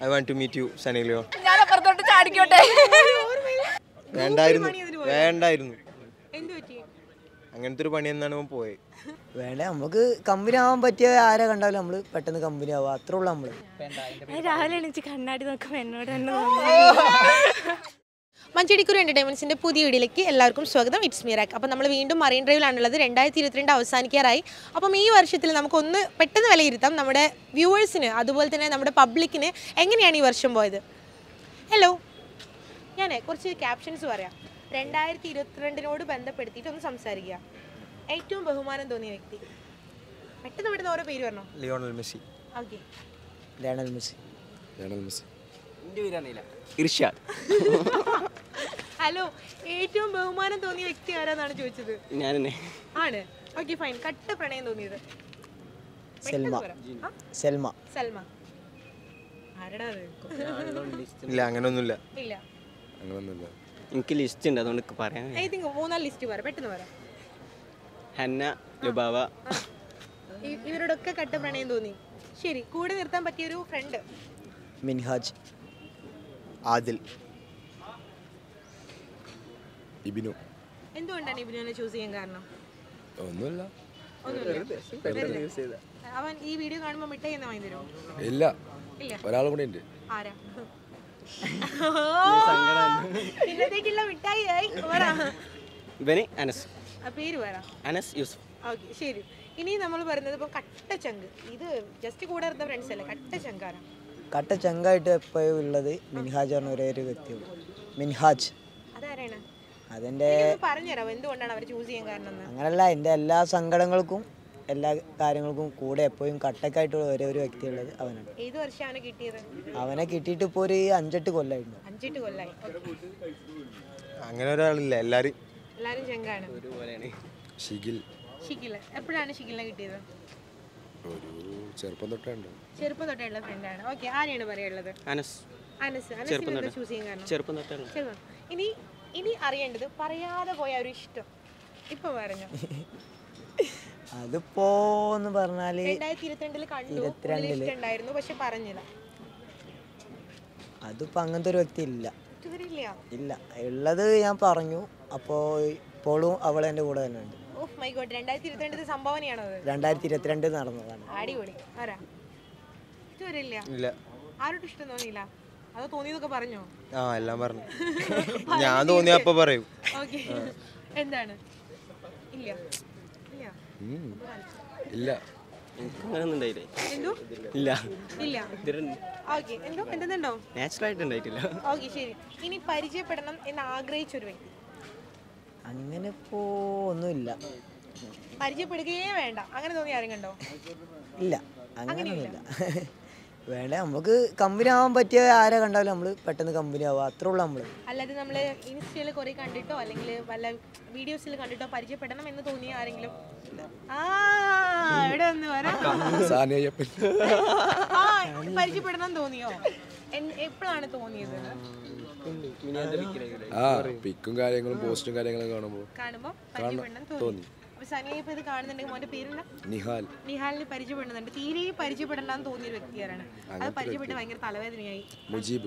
I want to meet you Sunny Leone ഞാൻ അപ്പുറത്തോട്ട് ചാടിക്കോട്ടെ വേണ്ടായിരുന്നു വേണ്ടായിരുന്നു എന്ത് പറ്റി അങ്ങനത്തെ ഒരു പണി എന്നാണ് അവൻ പോയത് വേണ്ട നമുക്ക് കമ്പനി ആവാൻ പറ്റിയ ആരെ കണ്ടാലും നമ്മൾ പെട്ടെന്ന് കമ്പനി ആവുക അത്രേ ഉള്ളൂ നമ്മൾ രാവിലെ എണീച്ച് കണ്ണാടി നോക്കുമ്പോൾ എന്നോട് തന്നെ മഞ്ചടിക്കുരു എൻ്റർടൈൻമെൻറ്റ്സിൻ്റെ പുതിയ വീഡിയോയിലേക്ക് എല്ലാവർക്കും സ്വാഗതം ഇറ്റ്സ് മീറാക്ക് അപ്പോൾ നമ്മൾ വീണ്ടും മറൈൻ ഡ്രൈവിലാണുള്ളത് രണ്ടായിരത്തി ഇരുപത്തിരണ്ട് അവസാനിക്കാറായി അപ്പം ഈ വർഷത്തിൽ നമുക്കൊന്ന് പെട്ടെന്ന് വിലയിരുത്താം നമ്മുടെ വ്യൂവേഴ്സിന് അതുപോലെ തന്നെ നമ്മുടെ പബ്ലിക്കിന് എങ്ങനെയാണ് ഈ വർഷം പോയത് ഹലോ ഞാൻ കുറച്ച് ക്യാപ്ഷൻസ് പറയാം രണ്ടായിരത്തി ഇരുപത്തിരണ്ടിനോട് ബന്ധപ്പെടുത്തിയിട്ട് ഒന്ന് സംസാരിക്കുക ഏറ്റവും ബഹുമാനം തോന്നിയ വ്യക്തി പെട്ടെന്ന് പെട്ടെന്ന് ഓരോ പേര് പറഞ്ഞോ Lionel Messi okay Lionel Messi Lionel Messi Irshad hello ഏറ്റവും ബഹുമാനം തോന്നിയ വ്യക്തി ആരാന്നാണ് ചോദിച്ചത് ഞാൻ തന്നെ ആണ് ഓക്കെ ഫൈൻ കട്ട പ്രണയം തോന്നിയത് സെൽമ പറ. ആ? സെൽമ സൽമ ആരടാ അത് ഇല്ല അങ്ങനെയൊന്നുമില്ല ഇല്ല അങ്ങനെയൊന്നുമില്ല എനിക്ക് ലിസ്റ്റ് ഉണ്ട് അതുകൊണ്ട് പറയാൻ ഐ തിങ്ക് മൂന്നാല് ലിസ്റ്റ് പറ പെട്ടെന്ന് പറ ഹന്ന ലുബാവ ഇ- ഇവരോടൊക്കെ കട്ട പ്രണയം തോന്നി ശരി കൂടെ നിർത്താൻ പറ്റിയൊരു ഫ്രണ്ട് മിൻഹാജ് ആദിൽ ഇബിനു എന്തുകൊണ്ടാണ് ഇബിനെ ചൂസ് ചെയ്യാൻ കാരണം ഒന്നുമില്ല ഒന്നുമില്ല അവൻ ഈ വീഡിയോ കാണുമ്പോൾ മിഠായി എന്ന് വാങ്ങി തരുമോ ഇല്ല ഇല്ല ഒരാളും കൂടെ ഉണ്ട് ആരാ ഇന്നത്തേക്കുള്ള മിഠായി ആയി പറ ഇവന് അനസ് ആ പേര് പറ അനസ് യൂസഫ് ഓക്കെ ശരി ഇനി നമ്മൾ പറയുന്നത് ഇപ്പം കട്ട ചങ്ക് ഇത് ജസ്റ്റ് കൂടെ ഇരുന്ന ഫ്രണ്ട്സ് അല്ലേ കട്ട ചങ്കാരാ കട്ട ചങ്കായിട്ട് എപ്പോഴും ഉള്ളത് മിൻഹാജ് പറഞ്ഞ ഒരേ ഒരു വ്യക്തിയുള്ളൂ മിൻഹാജ് അതാരാണ് അതെൻ്റെ എനിക്കൊന്ന് പറഞ്ഞുതരാം എന്തുകൊണ്ടാണ് അവർ ചൂസ് ചെയ്യാൻ കാരണം എന്ന് അങ്ങനല്ല എൻ്റെ എല്ലാ സങ്കടങ്ങൾക്കും എല്ലാ കാര്യങ്ങൾക്കും കൂടെ എപ്പോഴും കട്ടക്കായിട്ടുള്ള ഒരേ ഒരു വ്യക്തിയുള്ളത് അവനാണ് ഏത് വർഷമാണ് കിട്ടിയത് അവനെ കിട്ടിയിട്ട് ഇപ്പോൾ ഒരു അഞ്ചെട്ട് കൊല്ലമായിരുന്നു അഞ്ചെട്ട് കൊല്ലായി അങ്ങനെ ഒരാളില്ല എല്ലാവരും എല്ലാവരും ചങ്കാണ് ഒരുപോലെയാണ് ഷിഗിൽ ഷിക്കില് എപ്പോഴാണ് ഷിക്കിലിനെ കിട്ടിയത് ഒരു ചെറുപ്പം തൊട്ടേ ഉണ്ട് ചെറുപ്പം തൊട്ടുള്ള ഫ്രണ്ടാണ് ഓക്കെ ആരെയാണ് പറയാനുള്ളത് അനസ് അനസ് അനസിനെ ചൂസ് ചെയ്യാൻ കാരണം ചെറുപ്പം തൊട്ടുള്ള ചെറുപ്പം ഇനി ഇനി അറിയേണ്ടത് പറയാതെ പോയ ഒരു ഇഷ്ടം ഇപ്പൊ പറഞ്ഞു അതിപ്പോ എന്ന് പറഞ്ഞാല് രണ്ടായിരത്തി ഇരുപത്തിരണ്ടില് കണ്ടു ഉള്ളിൽ ഇഷ്ടമുണ്ടായിരുന്നു പക്ഷെ പറഞ്ഞില്ല അതിപ്പോ അങ്ങനത്തെ ഒരു വ്യക്തി ഇല്ല ഇതുവരെ ഇല്ല ഇല്ല ഉള്ളത് ഞാൻ പറഞ്ഞു അപ്പോൾ ഇപ്പോഴും അവൾ എൻ്റെ കൂടെ തന്നെ ഉണ്ട് ഓ മൈ ഗോഡ് രണ്ടായിരത്തി ഇരുപത്തിരണ്ടിൽ സംഭാവനയാണോ അത് രണ്ടായിരത്തി ഇരുപത്തിരണ്ട് നടന്നതാണ് അടിപൊളി ആരാ ഇതുവരെ ഇല്ല ഇല്ല ആരോട്ടും ഇഷ്ടം തോന്നിയില്ല അതോ തോന്നിയതൊക്കെ പറഞ്ഞോ ആ എല്ലാം പറഞ്ഞു ഞാൻ തോന്നിയ അപ്പൊ പറയും ഓക്കെ എന്താണ് ഇല്ല ഇല്ല ഉം. ഇല്ല എനിക്ക് അങ്ങനെ ഒന്നും ഉണ്ടായില്ലേ എന്തോ ഇല്ല ഇല്ല ഇതൊരു ഓക്കെ എന്തോ എന്തെന്നുണ്ടോ നാച്ചുറൽ ആയിട്ട് ഉണ്ടായിട്ടില്ല ഓക്കെ ശരി ഇനി പരിചയപ്പെടണം എന്ന് ആഗ്രഹിച്ച ഒരു വ്യക്തി അങ്ങനെ ഇപ്പോ ഒന്നുമില്ല പരിചയപ്പെടുകയേ വേണ്ട അങ്ങനെ തോന്നി ആരും കണ്ടോ ഇല്ല അങ്ങനെയൊന്നുമില്ല വേണ്ട നമുക്ക് കമ്പനി ആവാൻ പറ്റിയ ആരെ കണ്ടാലും നമ്മൾ പെട്ടെന്ന് കമ്പനി ആവുക അത്രേ ഉള്ളൂ നമ്മൾ അല്ലാതെ നമ്മൾ ഇൻസ്റ്റയിൽ കുറെ കണ്ടിട്ടോ അല്ലെങ്കിൽ വല്ല വീഡിയോസിൽ കണ്ടിട്ടോ പരിചയപ്പെടണം എന്ന് തോന്നിയ ആരെങ്കിലും ആ ഇവിടെ ഒന്ന് വരാം സാനിയ അയ്യപ്പൻ ആ പരിചയപ്പെടണം തോന്നിയോ എൻ- എപ്പോഴാണ് തോന്നിയത് ആ പിക്കും കാര്യങ്ങളും പോസ്റ്റും കാര്യങ്ങളും കാണുമ്പോൾ കാണുമ്പോൾ പരിചയപ്പെടണം തോന്നി അപ്പൊ സനിയ ഇപ്പൊ ഇത് കാണുന്നുണ്ടെങ്കിൽ മോന്റെ പേരെന്താ നിഹാൽ നിഹാലിന് പരിചയപ്പെടുന്നുണ്ട് തീരെ പരിചയപ്പെടണ്ടെന്ന് തോന്നിയ ഒരു വ്യക്തിയാരാണ് അത് പരിചയപ്പെട്ട് ഭയങ്കര തലവേദനയായി മുജീബ്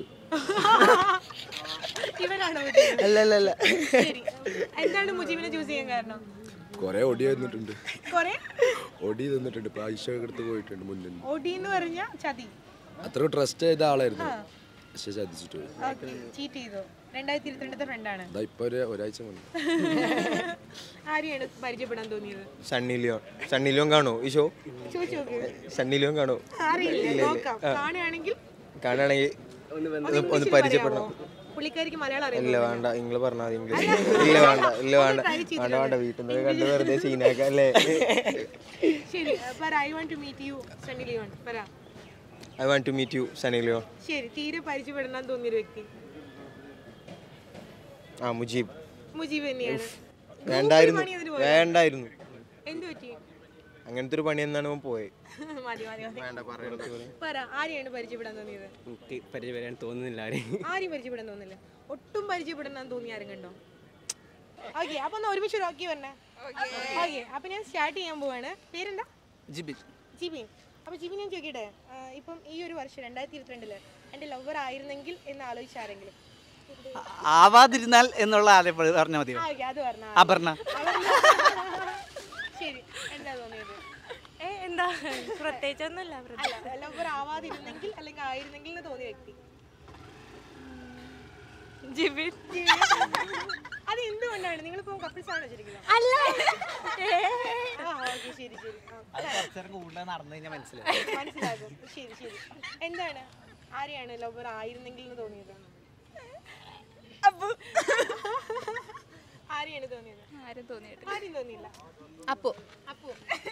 ഇവനാണോ മുജീബ്? അല്ല അല്ല അല്ല ശരി എന്താണ് മുജീബിനെ ചൂസ് ചെയ്യാൻ കാരണം കുറെ ഒടി തന്നിട്ടുണ്ട് കൊറേ ഒടി തന്നിട്ടുണ്ട് പൈസ എടുത്ത് പോയിട്ടുണ്ട് മുന്നിൽ നിന്ന്. ഒടി എന്ന് പറഞ്ഞ ചതി അത്ര ട്രസ്റ്റ് ചെയ്ത ആളായിരുന്നു പക്ഷെ ചതിച്ചിട്ട് പോയി ഓക്കെ ചീറ്റ് ചെയ്തു രണ്ടായിരത്തി ഇരുപത്തിരണ്ടത്തെ ഫ്രണ്ടാണ് അതാ ഇപ്പൊ ഒരു ഒരാഴ്ച മുന്നേ ആരെയാണ് പരിചയപ്പെടാൻ തോന്നിയത് സണ്ണി ലിയോൺ സണ്ണി ലിയോൺ കാണോ ഈ ഷോ ചോദിച്ചു നോക്ക് സണ്ണി ലിയോൺ കാണോ അറിയില്ല നോക്കാം കാണുകയാണെങ്കിൽ കാണുകയാണെങ്കിൽ ഒന്ന് ഒന്ന് ഇംഗ്ലീഷിൽ പരിചയപ്പെടണം പറയാമോ? പുള്ളിക്കാരിക്ക് മലയാളം അറിയാം ഇല്ല വേണ്ട നിങ്ങൾ പറഞ്ഞാൽ മതി ഇംഗ്ലീഷ് ഇല്ല വേണ്ട ഇല്ല വേണ്ട വേണ്ട വേണ്ട വീട്ടിൽ നിന്ന് കണ്ട് വെറുതെ സീനാക്കാം അല്ലേ ശരി പറ I want to meet you Sunny Leone പറ I want to meet you Sunny Leone ശരി തീരെ പരിചയപ്പെടണം തോന്നിയൊരു വ്യക്തി ആ മുജീബ് മുജീബ് തന്നെയാണ് വേണ്ടായിരുന്നു പണി അതിന് പോയോ? വേണ്ടായിരുന്നു എന്ത് പറ്റി അങ്ങനത്തെ ഒരു പണി എന്നാണ് അവൻ പോയത് മതി മതി മതി പറ ആരെയാണ് പരിചയപ്പെടാൻ തോന്നിയത് എനിക്ക് പരിചയപ്പെടാൻ തോന്നുന്നില്ല ആരെയും ആരെയും പരിചയപ്പെടാൻ തോന്നില്ല ഒട്ടും പരിചയപ്പെടാൻ തോന്നി ആരും കണ്ടോ ഓക്കെ അപ്പൊ ഒന്ന് ഒരുമിച്ച് ഒരു ഓക്കെ പറഞ്ഞേ ഓക്കെ അപ്പൊ ഞാൻ സ്റ്റാർട്ട് ചെയ്യാൻ പോവാണ് പേരെന്താ ജിബിൻ ജിബിൻ അപ്പൊ ജിബിൻ ഞാൻ ചോദിക്കട്ടെ ആ, ഇപ്പം ഈ ഒരു വർഷം രണ്ടായിരത്തി ഇരുപത്തിരണ്ടില് എൻ്റെ ലവർ ആയിരുന്നെങ്കിൽ എന്ന് ആലോചിച്ച ആരെങ്കിലും ആവാതിരുന്നാൽ എന്നുള്ള ആദ്യം പറഞ്ഞാൽ മതിയോ ആ ഓക്കെ അത് പറഞ്ഞ അപർണ ശരി എന്താ തോന്നിയത് ഏ എന്താ പ്രത്യേകിച്ചൊന്നുമില്ല പ്രത്യേകിച്ച് അല്ല ലവർ ആവാതിരുന്നെങ്കിൽ അല്ലെങ്കിൽ ആയിരുന്നെങ്കിൽ എന്ന് തോന്നിയ വ്യക്തി ജിബിൻ അത് എന്തുകൊണ്ടാണ് നിങ്ങളിപ്പോ കപ്പിൾസ് ആണ് വെച്ചിരിക്കുന്നത് അല്ല ആ ഓക്കെ ശരി ശരി ആ, നടന്നു കഴിഞ്ഞാൽ മനസ്സിലായി മനസ്സിലാകും ശരി ശരി എന്താണ് ആരെയാണ് ലവർ ആയിരുന്നെങ്കിൽ എന്ന് തോന്നിയത് ആരെയാണ് തോന്നിയത് ആരും തോന്നിയിട്ട് ആരും തോന്നിയില്ല അപ്പോ അപ്പോ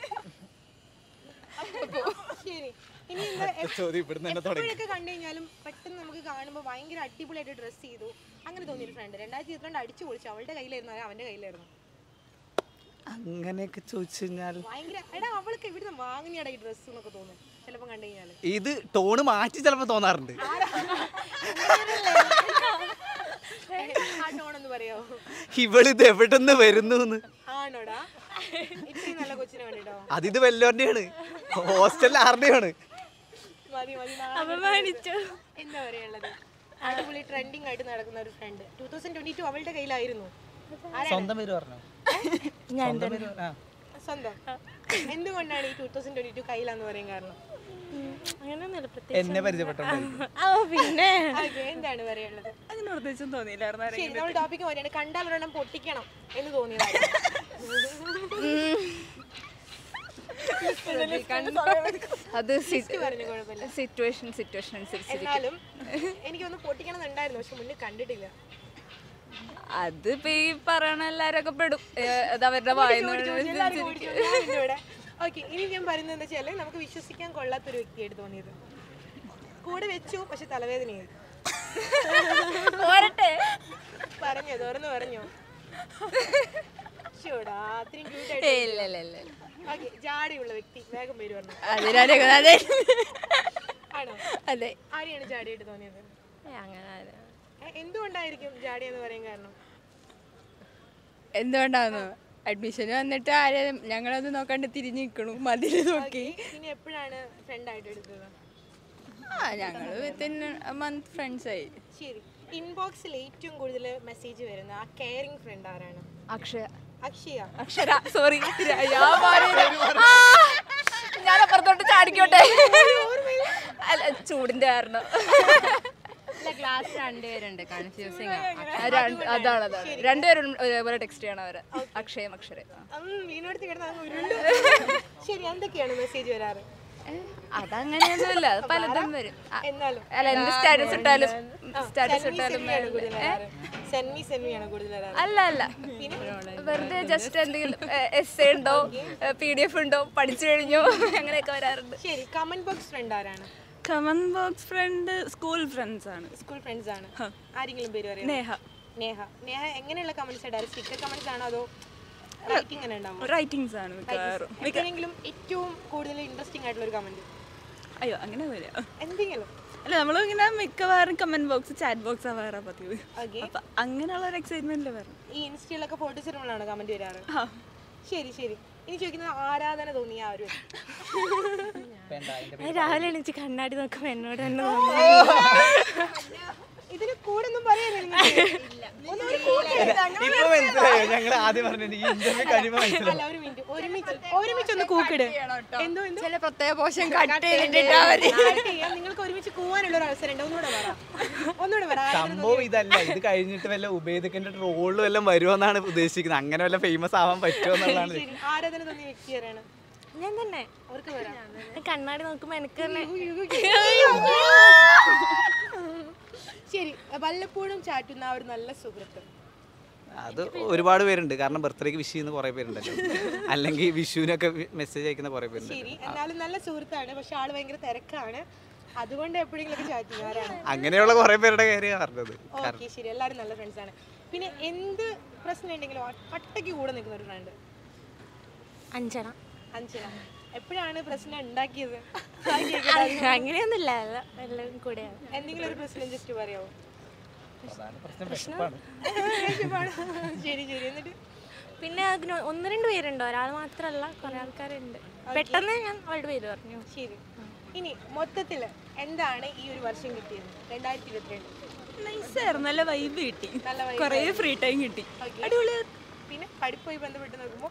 അപ്പോ ശരി ഇനി എന്താ ചോദ്യം ഇവിടുന്ന് തന്നെ തുടങ്ങി എപ്പോഴൊക്കെ കണ്ടു കഴിഞ്ഞാലും പെട്ടെന്ന് നമുക്ക് കാണുമ്പോൾ ഭയങ്കര അടിപൊളിയായിട്ട് ഡ്രസ്സ് ചെയ്തു അങ്ങനെ തോന്നിയൊരു ഫ്രണ്ട് രണ്ടായിരത്തി ഇരുപത്തിരണ്ട് അടിച്ചു പൊളിച്ചു അവളുടെ കയ്യിലായിരുന്നു അല്ലെ അവന്റെ കയ്യിലായിരുന്നു അങ്ങനെയൊക്കെ ചോദിച്ചു കഴിഞ്ഞാൽ ഭയങ്കര എടാ അവൾക്ക് ഇവിടുന്ന് വാങ്ങിയടാ ഈ ഡ്രസ്സ് എന്നൊക്കെ തോന്നും ചിലപ്പോൾ കണ്ടു കഴിഞ്ഞാല് ഇത് ടോണ് മാറ്റി ചിലപ്പോൾ തോന്നാറുണ്ട് ആ ടോണെന്ന് പറയാമോ ഇവളിത് എവിടെ നിന്ന് വരുന്നു എന്ന് ആണോടാ ഇത്രയും നല്ല കൊച്ചിനെ കണ്ടിട്ടോ അതിത് വല്ലോന്റെയാണ് ഹോസ്റ്റലിൽ ആരുടെയാണ് മതി മതി നാളെ അപമാനിച്ചു എന്താ പറയാനുള്ളത് അടിപൊളി ട്രെൻഡിങ് ആയിട്ട് നടക്കുന്ന ഒരു friend two thousand twenty two അവളുടെ കയ്യിലായിരുന്നു ആരാണ്? സ്വന്തം പേര് പറഞ്ഞു ഞാൻ തന്നെ സ്വന്തം എന്തുകൊണ്ടാണ് ഈ ടൂ തൗസൻഡ് ട്വന്റി ടു കയ്യിലാന്ന് പറയാൻ കാരണം അങ്ങനെയൊന്നുമില്ല പ്രത്യേകിച്ച് എന്നെ പരിചയപ്പെട്ടോണ്ടായിരിക്കും ആ പിന്നെ ഓക്കെ എന്താണ് പറയാനുള്ളത് അതിന് പ്രത്യേകിച്ചും തോന്നിയില്ലായിരുന്നു ശരി നമ്മൾ ടോപ്പിക്ക് പറയാണ് കണ്ടാൽ ഒരെണ്ണം പൊട്ടിക്കണം എന്ന് തോന്നിയതാണ് അത് പറഞ്ഞു കുഴപ്പമില്ല സിറ്റുവേഷൻ സിറ്റുവേഷൻ അനുസരിച്ച് എന്നാലും എനിക്കൊന്ന് പൊട്ടിക്കണം എന്നുണ്ടായിരുന്നു പക്ഷെ മുന്നിൽ കണ്ടിട്ടില്ല അത് ഇപ്പൊ ഈ പറയണ എല്ലാരൊക്കെ പെടും ഏ, അത് അവരുടെ വായന ഓക്കെ ഇനി ഞാൻ പറയുന്നത് എന്താ വെച്ചാൽ നമുക്ക് വിശ്വസിക്കാൻ കൊള്ളാത്തൊരു വ്യക്തിയായിട്ട് തോന്നിയത് കൂടെ വെച്ചു പക്ഷെ തലവേദനയായി പോരട്ടെ പറഞ്ഞോ തുറന്നു പറഞ്ഞോ ഷോടാ അത്രയും ഏയ്, ക്യൂട്ടായിട്ട് ഇല്ല ഇല്ല ഇല്ല ഇല്ല. ഓക്കെ ജാടയുള്ള വ്യക്തി വേഗം പേര് പറഞ്ഞു അതിനാണ് അതെ ആണോ അതെ ആരെയാണ് ജാടിയായിട്ട് തോന്നിയത് ഏ, അങ്ങനെ ആരും. ഏ, എന്തുകൊണ്ടായിരിക്കും ജാടി എന്ന് പറയാൻ കാരണം എന്തുകൊണ്ടാന്ന് അഡ്മിഷന് വന്നിട്ട് ആരെയും ഞങ്ങളത് നോക്കാണ്ട് തിരിഞ്ഞു നിൽക്കണു മതിൽ നോക്കി ഇനി എപ്പോഴാണ് ഫ്രണ്ട് ആയിട്ട് എടുത്തത് ആ ഞങ്ങള് വിത്തിൻ മന്ത് ഫ്രണ്ട്സ് ആയി ശരി ഇൻബോക്സിൽ ഏറ്റവും കൂടുതൽ മെസ്സേജ് വരുന്ന ആ കെയറിംഗ് ഫ്രണ്ട് ആരാണ് അക്ഷയ അക്ഷയ അക്ഷര സോറി ഞാൻ അപ്പുറത്തോട്ട് ചാടിക്കോട്ടെ അല്ല ചൂടിന്റെ കാരണം അല്ല ക്ലാസ് രണ്ടുപേരുണ്ട് കൺഫ്യൂസിങ് ആ, രണ്ട്- അതാണ് അതാണ് രണ്ടുപേരും ഒരേപോലെ ടെക്സ്റ്റ് ചെയ്യണം അവരെ അക്ഷയം അക്ഷരം ആ. വീണടുത്ത് കിടന്ന ഉരുണ്ട് ശരി എന്തൊക്കെയാണ് മെസ്സേജ് വരാറ് ഏ, അതങ്ങനെയൊന്നുമില്ല അത് പലതും വരും ആ, എന്നാലും അല്ല എന്ത് സ്റ്റാറ്റസ് ഇട്ടാലും സ്റ്റാറ്റസ് ഇട്ടാലും സെൻമിയാണ് കൂടുതൽ വരാറ് സെൻമി സെൻമിയാണ് കൂടുതൽ വരാറ് അല്ല അല്ല വെറുതെ ജസ്റ്റ് എന്തെങ്കിലും എസ് ഉണ്ടോ പി ഡി എഫ് ഉണ്ടോ പഠിച്ചു കഴിഞ്ഞോ അങ്ങനെയൊക്കെ വരാറുണ്ട് ശരി കമന്റ് ബോക്സ് ഫ്രണ്ട് ആരാണ് comment box friend school friends ആണ് സ്കൂൾ ഫ്രണ്ട്സ് ആണ് ആരെങ്കിലും പേര് പറയാം നേഹ നേഹ നേഹ എങ്ങനെയുള്ള കമന്റ്സ് ഇടാറ് സ്റ്റിക്കർ കമന്റ്സ് ആണോ അതോ റൈറ്റിംഗ് അങ്ങനെ ഉണ്ടാവും റൈറ്റിംഗ്സ് ആണ് മിക്കവാറും എപ്പോഴെങ്കിലും ഏറ്റവും കൂടുതൽ ഇൻട്രസ്റ്റിംഗ് ആയിട്ടുള്ള ഒരു കമന്റ് അയ്യോ അങ്ങനെ വരിക എന്തെങ്കിലും അല്ല നമ്മൾ ഇങ്ങനെ മിക്കവാറും കമന്റ് ബോക്സ് ചാറ്റ് ബോക്സ് ആവാറാ പതിവ് ഓക്കെ അപ്പൊ അങ്ങനെയുള്ള ഒരു എക്സൈറ്റ്മെന്റിൽ വരണം ഈ ഇൻസ്റ്റയിലൊക്കെ ഫോട്ടോസ് ഇടുമ്പോഴാണ് കമന്റ് വരാറ് ആ ശരി ശരി ഇനി ചോദിക്കുന്നത് ആരാധന തോന്നിയ ആ ഒരു ഞാൻ രാവിലെ എണീച്ച് കണ്ണാടി നോക്കുമ്പോ എന്നോട് തന്നെ ഇതിന് കൂടെ ഒന്നും പറയാനില്ല ഒന്നുകൂടി കൂട്ടി. ഇപ്പൊ മനസ്സിലായോ ഞങ്ങൾ ആദ്യം പറഞ്ഞത് ഈ ഇന്റർവ്യൂ കഴിയുമ്പോൾ മനസ്സിലായി അല്ല ഒരു മിനിറ്റ് ഒരുമിച്ച് ഒരുമിച്ച് ഒന്ന് കൂക്കിട് എന്തോ എന്തോ ചില പ്രത്യേക പോഷൻ കട്ട് ചെയ്തിട്ടാ മതി Start ചെയ്യാം. നിങ്ങൾക്ക് ഒരുമിച്ച് കൂവാനുള്ള ഒരു അവസരം ഉണ്ട് ഒന്നുകൂടെ പറ ഒന്നുകൂടെ പറ ആരാധന സംഭവം ഇതല്ല ഇത് കഴിഞ്ഞിട്ട് വല്ല ഉപേദിക്കന്റെ റോളിൽ വല്ലതും വരുമെന്നാണ് ഉദ്ദേശിക്കുന്നത് അങ്ങനെ വല്ല ഫേമസ് ആവാൻ പറ്റുമോ എന്നുള്ളതാണ് ശരി ആരാധന തോന്നിയ വ്യക്തി ആരാണ് ഞാൻ തന്നെ അവർക്ക് വരാം ഞാൻ കണ്ണാടി നോക്കുമ്പോ എനിക്ക് തന്നെ ശരി വല്ലപ്പോഴും ചാറ്റുന്ന ആ ഒരു നല്ല സുഹൃത്ത് അത് ഒരുപാട് പേരുണ്ട് കാരണം ബർത്ത്ഡേക്ക് വിഷ് ചെയ്യുന്ന കുറെ പേരുണ്ടല്ലോ അല്ലെങ്കിൽ വിഷുവിനൊക്കെ മെസ്സേജ് അയക്കുന്ന കുറെ പേരുണ്ട് ശരി എന്നാലും നല്ല സുഹൃത്താണ് പക്ഷെ ആള് ഭയങ്കര തിരക്കാണ് അതുകൊണ്ട് എപ്പോഴെങ്കിലും ചാറ്റ് ചെയ്യുന്ന ആരാണ് അങ്ങനെയുള്ള കുറെ പേരുടെ കാര്യമാണ് പറഞ്ഞത് ഓക്കെ ശരി എല്ലാവരും നല്ല ഫ്രണ്ട്സ് ആണ് പിന്നെ എന്ത് പ്രശ്നം ഉണ്ടെങ്കിലും ഒറ്റയ്ക്ക് കൂടെ നിൽക്കുന്ന ഒരു ഫ്രണ്ട് അഞ്ചന അഞ്ചന എപ്പോഴാണ് പ്രശ്നം ഉണ്ടാക്കിയത് അങ്ങനെയൊന്നുമില്ല എല്ലാം എല്ലാവരും കൂടെയാണ് എന്തെങ്കിലും ഒരു പ്രശ്നം ജസ്റ്റ് പറയാമോ പ്രശ്നം ശരി ശരി എന്നിട്ട് പിന്നെ അതിന് ഒന്ന് രണ്ട് പേരുണ്ട് ഒരാൾ മാത്രമല്ല കുറെ ആൾക്കാരുണ്ട് പെട്ടെന്ന് ഞാൻ അവളുടെ പേര് പറഞ്ഞു ശരി ഇനി മൊത്തത്തിൽ എന്താണ് ഈ ഒരു വർഷം കിട്ടിയത് രണ്ടായിരത്തി ഇരുപത്തിരണ്ട് നൈസായിരുന്നു നല്ല വൈബ് കിട്ടി നല്ല vibe കുറേ ഫ്രീ ടൈം കിട്ടി അടിപൊളിയായിരുന്നു പിന്നെ പഠിപ്പുമായി ബന്ധപ്പെട്ട് നോക്കുമ്പോൾ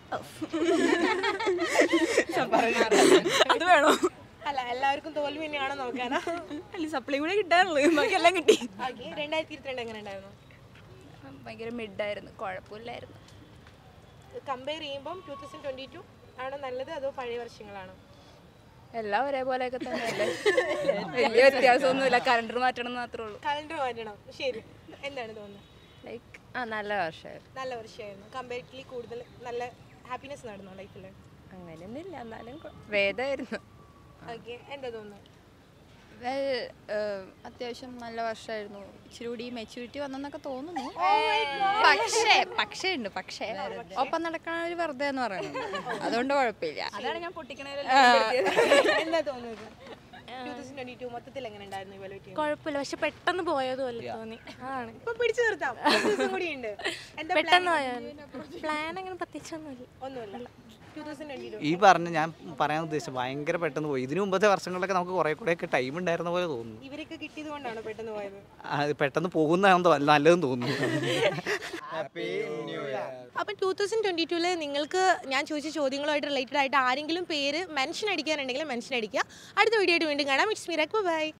അത് വേണോ അല്ല എല്ലാവർക്കും തോൽവി തന്നെയാണോ നോക്കാനാ അല്ല സപ്ലൈ കൂടെ കിട്ടാറുള്ളൂ ബാക്കി എല്ലാം കിട്ടി ഓക്കെ രണ്ടായിരത്തി ഇരുപത്തിരണ്ട് എങ്ങനെ ഉണ്ടായിരുന്നു ഭയങ്കര മിഡായിരുന്നു കുഴപ്പമില്ലായിരുന്നു കമ്പയർ ചെയ്യുമ്പം ടൂ തൗസൻഡ് ട്വന്റി ടു ആണോ നല്ലത് അതോ പഴയ വർഷങ്ങളാണോ എല്ലാം ഒരേപോലെയൊക്കെ തന്നെയല്ലേ വലിയ വ്യത്യാസമൊന്നുമില്ല കലണ്ടർ മാറ്റണം എന്ന് മാത്രമേ ഉള്ളൂ കലണ്ടർ മാറ്റണം ശരി എന്താണ് തോന്നുന്നത് ലൈക്ക് ആ നല്ല വർഷമായിരുന്നു നല്ല വർഷമായിരുന്നു കമ്പാരിറ്റീവ്ലി കൂടുതൽ നല്ല ഹാപ്പിനെസ് നടന്നു ലൈഫിൽ അങ്ങനെയൊന്നുമില്ല എന്നാലും വേദമായിരുന്നു ഓക്കെ എന്താ തോന്നുന്നത് വെൽ അത്യാവശ്യം നല്ല വർഷമായിരുന്നു ഇച്ചിരി കൂടി മെച്യൂരിറ്റി വന്നെന്നൊക്കെ തോന്നുന്നു പക്ഷേ പക്ഷേ ഉണ്ട് പക്ഷേ ഒപ്പം നടക്കണ ഒരു വെറുതെ എന്ന് പറയുന്നത് അതുകൊണ്ട് കുഴപ്പമില്ല അതാണ് ഞാൻ പൊട്ടിക്കണേ എന്താ തോന്നുന്നത് ടൂ തൗസൻഡ് ട്വന്റി ടു മൊത്തത്തിൽ എങ്ങനെ ഉണ്ടായിരുന്നു ഇവാലുവേറ്റ് കുഴപ്പമില്ല പക്ഷെ പെട്ടെന്ന് പോയതുപോലെ തോന്നി ആണ് ഇപ്പൊ പിടിച്ചു നിർത്താം ഒരു ദിവസം കൂടി ഉണ്ട് എന്താ പെട്ടെന്ന് പോയാൽ പ്ലാൻ അങ്ങനെ പ്രത്യേകിച്ചൊന്നുമില്ല ഒന്നുമില്ല ടൂ തൗസൻഡ് ട്വന്റി ടു ഈ പറഞ്ഞ ഞാൻ പറയാൻ ഉദ്ദേശിച്ചത് ഭയങ്കര പെട്ടെന്ന് പോയി ഇതിനു മുമ്പത്തെ വർഷങ്ങളിലൊക്കെ നമുക്ക് കുറെ കൂടെയൊക്കെ ടൈം ഉണ്ടായിരുന്ന പോലെ തോന്നുന്നു ഇവരൊക്കെ കിട്ടിയത് കൊണ്ടാണോ പെട്ടെന്ന് പോയത് അത് പെട്ടെന്ന് പോകുന്നതാണെന്ന് നല്ലതെന്ന് തോന്നുന്നു ഹാപ്പി ന്യൂ ഇയർ അപ്പം ടൂ തൗസൻഡ് ട്വന്റി ടൂല് നിങ്ങൾക്ക് ഞാൻ ചോദിച്ച ചോദ്യങ്ങളുമായിട്ട് റിലേറ്റഡ് ആയിട്ട് ആരെങ്കിലും പേര് മെൻഷൻ അടിക്കാനുണ്ടെങ്കിൽ മെൻഷൻ അടിക്കുക അടുത്ത വീഡിയോ ആയിട്ട് വീണ്ടും കാണാം ഇറ്റ്സ് മീ ബൈ